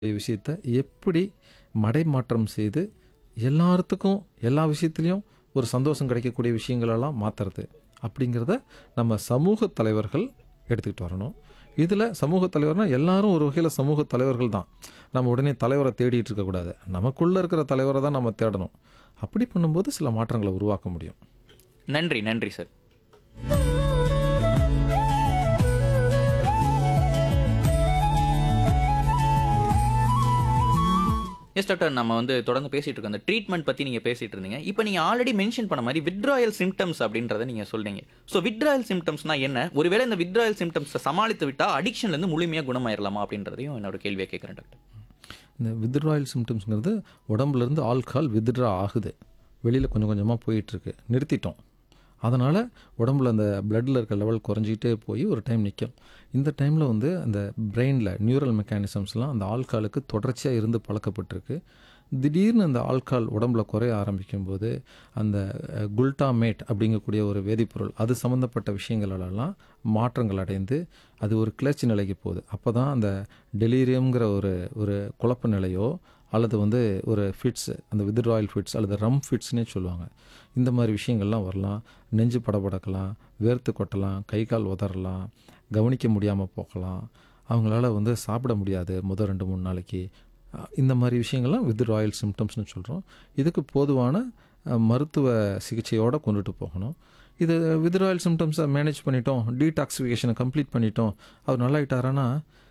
விஷயத்த எப்படி மடைமாற்றம் செய்து எல்லாத்துக்கும் எல்லா விஷயத்துலையும் ஒரு சந்தோஷம் கிடைக்கக்கூடிய விஷயங்களெல்லாம் மாற்றுறது அப்படிங்கிறத நம்ம சமூக தலைவர்கள் எடுத்துக்கிட்டு வரணும் இதில் சமூக தலைவர்னா எல்லாரும் ஒரு வகையில் சமூக தலைவர்கள் தான் நம்ம உடனே தலைவரை தேடிட்டு இருக்கக்கூடாது நமக்குள்ளே இருக்கிற தலைவரை தான் நம்ம தேடணும் அப்படி பண்ணும்போது சில மாற்றங்களை உருவாக்க முடியும் நன்றி நன்றி சார் எஸ் டாக்டர் நம்ம வந்து தொடர்ந்து பேசிட்டு இருக்கோம் அந்த ட்ரீட்மெண்ட் பத்தி நீங்க பேசிட்டு இருந்தீங்க இப்போ நீங்க ஆல்ரெடி மென்ஷன் பண்ண மாதிரி வித்ராயல் சிம்டம்ஸ் அப்படின்றத நீங்க சொல்றீங்க ஸோ வித்ராயல் சிம்டம்ஸ்னா என்ன ஒருவேளை இந்த வித்ராயல் சிம்டம்ஸை சமாளித்து விட்டா அடிக்ஷன்ல இருந்து முழுமையா குணமாயிரலாமா அப்படின்றதையும் என்னோட கேள்வியை கேட்குறேன் டாக்டர் இந்த வித்ட்ராயல் சிம்டம்ஸ்ங்கிறது உடம்புலேருந்து ஆல்கஹால் வித்ட்ரா ஆகுது வெளியில் கொஞ்சம் கொஞ்சமாக போயிட்டுருக்கு நிறுத்திட்டோம் அதனால் உடம்புல அந்த பிளட்டில் இருக்க லெவல் குறைஞ்சிக்கிட்டே போய் ஒரு டைம் நிற்கும் இந்த டைமில் வந்து அந்த பிரெயினில் நியூரல் மெக்கானிசம்ஸ்லாம் அந்த ஆல்காலுக்கு தொடர்ச்சியாக இருந்து பழக்கப்பட்டிருக்கு திடீர்னு அந்த ஆல்கால் உடம்புல குறைய ஆரம்பிக்கும் போது அந்த அஹ், குல்டாமேட் அப்படிங்கக்கூடிய ஒரு வேதிப்பொருள் அது சம்மந்தப்பட்ட விஷயங்களெல்லாம் மாற்றங்கள் அடைந்து அது ஒரு கிளர்ச்சி நிலைக்கு போகுது அப்போ தான் அந்த டெலீரியம்ங்கிற ஒரு ஒரு குழப்ப நிலையோ அல்லது வந்து ஒரு ஃபிட்ஸ் அந்த வித்ட்ராயல் ஃபிட்ஸ் அல்லது ரம் ஃபிட்ஸ்னே சொல்லுவாங்க இந்த மாதிரி விஷயங்கள்லாம் வரலாம் நெஞ்சு படபடக்கலாம் வேர்த்து கொட்டலாம் கை கால் உதறலாம் கவனிக்க முடியாமல் போகலாம் அவங்களால வந்து சாப்பிட முடியாது முதல் ரெண்டு மூணு நாளைக்கு அஹ் இந்த மாதிரி விஷயங்கள்லாம் வித்ட்ராயல் சிம்டம்ஸ்னு சொல்கிறோம் இதுக்கு போதுவான அஹ், மருத்துவ சிகிச்சையோடு கொண்டுட்டு போகணும் இது வித்ட்ராயல் சிம்டம்ஸை மேனேஜ் பண்ணிட்டோம் டீடாக்சிஃபிகேஷனை கம்ப்ளீட் பண்ணிட்டோம் அவர் நல்லாயிட்டாரானா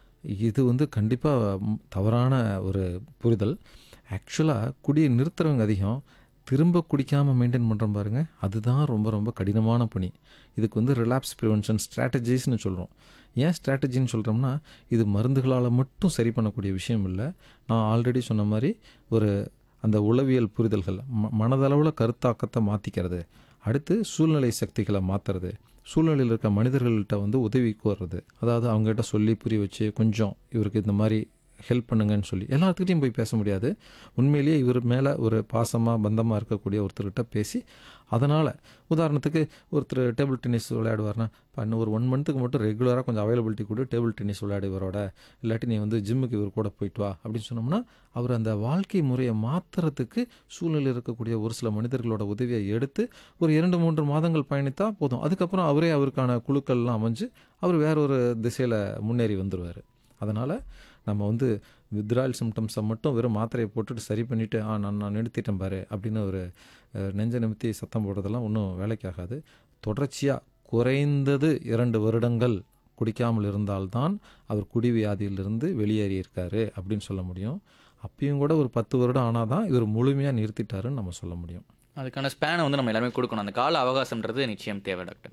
இது வந்து கண்டிப்பாக தவறான ஒரு புரிதல் ஆக்சுவலாக குடியை நிறுத்துறவங்க அதிகம் திரும்ப குடிக்காமல் மெயின்டைன் பண்ணுறோம் பாருங்க அதுதான் ரொம்ப ரொம்ப கடினமான பணி இதுக்கு வந்து ரிலாப்ஸ் ப்ரிவென்ஷன் ஸ்ட்ராட்டஜிஸ்னு சொல்கிறோம் ஏன் ஸ்ட்ராட்டஜின்னு சொல்கிறோம்னா இது மருந்துகளால் மட்டும் சரி பண்ணக்கூடிய விஷயம் இல்லை நான் ஆல்ரெடி சொன்ன மாதிரி ஒரு அந்த உளவியல் புரிதல்கள் ம மனதளவில் கருத்தாக்கத்தை மாற்றிக்கிறது அடுத்து சூழ்நிலை சக்திகளை மாற்றுறது சூழ்நிலையில் இருக்க மனிதர்கள்ட்ட வந்து உதவி கோர்றது அதாவது அவங்ககிட்ட சொல்லி புரிய வச்சு கொஞ்சம் இவருக்கு இந்த மாதிரி ஹெல்ப் பண்ணுங்கன்னு சொல்லி எல்லாத்துக்கிட்டையும் போய் பேச முடியாது உண்மையிலேயே இவர் மேலே ஒரு பாசமாக பந்தமாக இருக்கக்கூடிய ஒருத்தர்கிட்ட பேசி அதனால் உதாரணத்துக்கு ஒருத்தர் டேபிள் டென்னிஸ் விளையாடுவார்னா இப்போ இன்னும் ஒரு ஒன் மந்த்துக்கு மட்டும் ரெகுலராக கொஞ்சம் அவைலபிலிட்டி கூட டேபிள் டென்னிஸ் விளையாடு இவரோட இல்லாட்டி நீ வந்து ஜிம்முக்கு இவர் கூட போயிட்டு வா அப்படின்னு சொன்னோம்னா அவர் அந்த வாழ்க்கை முறையை மாற்றுறதுக்கு சூழ்நிலை இருக்கக்கூடிய ஒரு சில மனிதர்களோட உதவியை எடுத்து ஒரு இரண்டு மூன்று மாதங்கள் பயணித்தா போதும் அதுக்கப்புறம் அவரே அவருக்கான குழுக்கள்லாம் அமைஞ்சு அவர் வேற ஒரு திசையில் முன்னேறி வந்துடுவார் அதனால் நம்ம வந்து வித்ராயல் சிம்டம்ஸை மட்டும் வெறும் மாத்திரையை போட்டுட்டு சரி பண்ணிவிட்டு ஆ நான் நான் நிறுத்திட்டேன் பாரு அப்படின்னு ஒரு அஹ், நெஞ்ச நிமித்தி சத்தம் போடுறதெல்லாம் ஒன்றும் வேலைக்காகாது தொடர்ச்சியாக குறைந்தது இரண்டு வருடங்கள் குடிக்காமல் இருந்தால்தான் அவர் குடி வியாதியிலிருந்து வெளியேறியிருக்காரு அப்படின்னு சொல்ல முடியும் அப்பயும் கூட ஒரு பத்து வருடம் ஆனால் தான் இவர் முழுமையாக நிறுத்திட்டாருன்னு நம்ம சொல்ல முடியும் அதுக்கான ஸ்பேனை வந்து நம்ம எல்லாமே கொடுக்கணும் அந்த கால அவகாசம்ன்றது நிச்சயம் தேவை டாக்டர்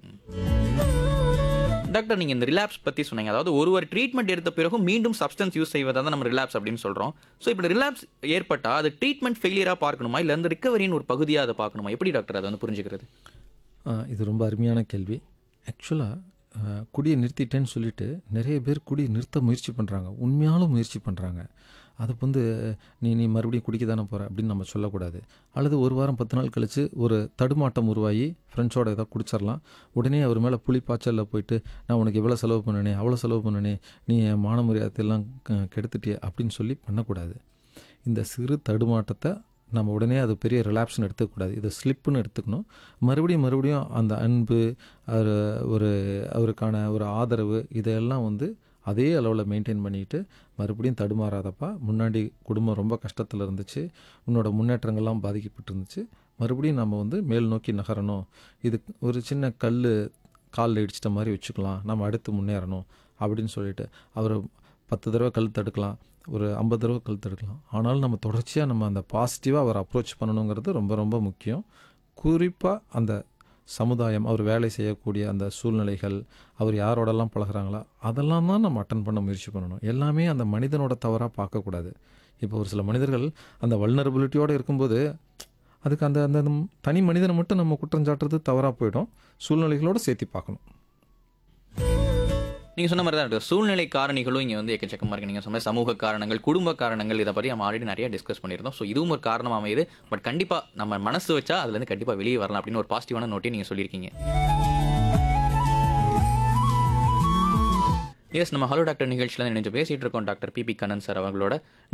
டாக்டர் நீங்கள் இந்த ரிலாப்ஸ் பற்றி சொன்னீங்க அதாவது ஒருவர் ட்ரீட்மெண்ட் எடுத்த பிறகு மீண்டும் சப்ஸ்டன்ஸ் யூஸ் செய்வதை தான் நம்ம ரிலாப்ஸ் அப்படின்னு சொல்கிறோம் ஸோ இப்போ ரிலாப்ஸ் ஏற்பட்டால் அது ட்ரீட்மெண்ட் ஃபெயிலியராக பார்க்கணுமா இல்லை அந்த ரிக்கவரியின் ஒரு பகுதியாக அதை பார்க்கணுமா எப்படி டாக்டர் அதை வந்து புரிஞ்சுக்கிறது ஆ, இது ரொம்ப அருமையான கேள்வி ஆக்சுவலாக குடியை நிறுத்திட்டேன்னு சொல்லிட்டு நிறைய பேர் குடியை நிறுத்த முயற்சி பண்ணுறாங்க உண்மையாலும் முயற்சி பண்ணுறாங்க அது வந்து நீ நீ மறுபடியும் குடிக்க தானே போகிற அப்படின்னு நம்ம சொல்லக்கூடாது அல்லது ஒரு வாரம் பத்து நாள் கழித்து ஒரு தடுமாட்டம் உருவாகி ஃப்ரெண்ட்ஸோட ஏதாவது குடிச்சிடலாம் உடனே அவர் மேலே புளிப்பாய்ச்சலில் போயிட்டு நான் உனக்கு எவ்வளோ செலவு பண்ணனே அவ்வளோ செலவு பண்ணனே நீ என் மான மரியாதையெல்லாம் க- கெடுத்துட்டியே அப்படின்னு சொல்லி பண்ணக்கூடாது இந்த சிறு தடுமாட்டத்தை நம்ம உடனே அது பெரிய ரிலாப்ஸ்னு எடுத்துக்கக்கூடாது இது ஸ்லிப்புன்னு எடுத்துக்கணும் மறுபடியும் மறுபடியும் அந்த அன்பு அவர் ஒரு அவருக்கான ஒரு ஆதரவு இதையெல்லாம் வந்து அதே அளவில் மெயின்டைன் பண்ணிட்டு மறுபடியும் தடுமாறாதப்பா முன்னாடி குடும்பம் ரொம்ப கஷ்டத்தில் இருந்துச்சு உன்னோட முன்னேற்றங்கள்லாம் பாதிக்கப்பட்டு இருந்துச்சு மறுபடியும் நம்ம வந்து மேல் நோக்கி நகரணும் இது ஒரு சின்ன கல் காலில் இடிச்சிட்ட மாதிரி வச்சுக்கலாம் நம்ம அடுத்து முன்னேறணும் அப்படின்னு சொல்லிட்டு அவர் பத்து தடவை கல் தடுக்கலாம் ஒரு ஐம்பது தடவை கல் தடுக்கலாம் ஆனாலும் நம்ம தொடர்ச்சியாக நம்ம அந்த பாசிட்டிவாக அவர் அப்ரோச் பண்ணணுங்கிறது ரொம்ப ரொம்ப முக்கியம் குறிப்பாக அந்த சமுதாயம் அவர் வேலை செய்யக்கூடிய அந்த சூழ்நிலைகள் அவர் யாரோடலாம் பழகுறாங்களோ அதெல்லாம் தான் நம்ம அட்டன் பண்ண முயற்சி பண்ணணும் எல்லாமே அந்த மனிதனோட தவறாக பார்க்கக்கூடாது இப்போ ஒரு சில மனிதர்கள் அந்த வல்னரபிலிட்டியோடு இருக்கும்போது அதுக்கு அந்த அந்த தனி மனிதனை மட்டும் நம்ம குற்றம் சாட்டுறது தவறாக போயிடும் சூழ்நிலைகளோடு சேர்த்து பார்க்கணும் நீங்கள் சொன்ன மாதிரி தான் டாக்டர் சூழ்நிலை காரணிகளும் இங்கே வந்து எக்கச்சக்கமாக இருக்கு நீங்கள் சொன்ன மாதிரி சமூக காரணங்கள் குடும்ப காரணங்கள் இதை பற்றி நம்ம ஆல்ரெடி நிறைய டிஸ்கஸ் பண்ணியிருந்தோம் ஸோ இதுவும் ஒரு காரணம் அமையுது பட் கண்டிப்பாக நம்ம மனசு வச்சா அதுலேருந்து கண்டிப்பாக வெளியே வரலாம் அப்படின்னு ஒரு பாசிட்டிவான நோட்டையும் நீங்கள் சொல்லியிருக்கீங்க எஸ் நம்ம ஹலோ டாக்டர் நிகழ்ச்சியில் நினைச்சு பேசிட்டு இருக்கோம் டாக்டர் பிபி கண்ணன் சார் அவங்களோட